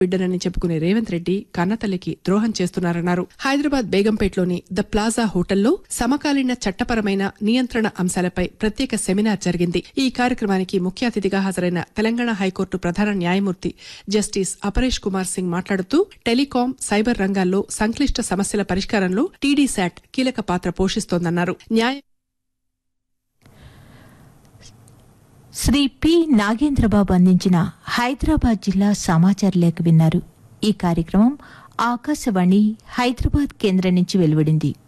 బిడ్డనని చెప్పుకునే రేవంత్ రెడ్డి కన్నతల్లికి ద్రోహం చేస్తున్నారన్నారు హైదరాబాద్ బేగంపేటలోని ద ప్లాజా హోటల్లో సమకాలీన చట్టపరమైన నియంత్రణ అంశాలపై ప్రత్యేక సెమినార్ జరిగింది ఈ కార్యక్రమానికి ముఖ్య అతిథిగా హాజరైన తెలంగాణ హైకోర్టు ప్రధాన న్యాయమూర్తి జస్టిస్ అపరేష్ కుమార్ సింగ్ మాట్లాడుతూ టెలికాం సైబర్ రంగాల్లో సంక్లిష్ట సమస్యల పరిష్కారంలో టీడీ శాట్ కీలక పాత్ర పోషిస్తోందన్నారు న్యాయ శ్రీ పి నాగేంద్రబాబు అందించిన హైదరాబాద్ జిల్లా సమాచార లేఖ విన్నారు ఈ కార్యక్రమం ఆకాశవాణి హైదరాబాద్ కేంద్రం నుంచి వెలువడింది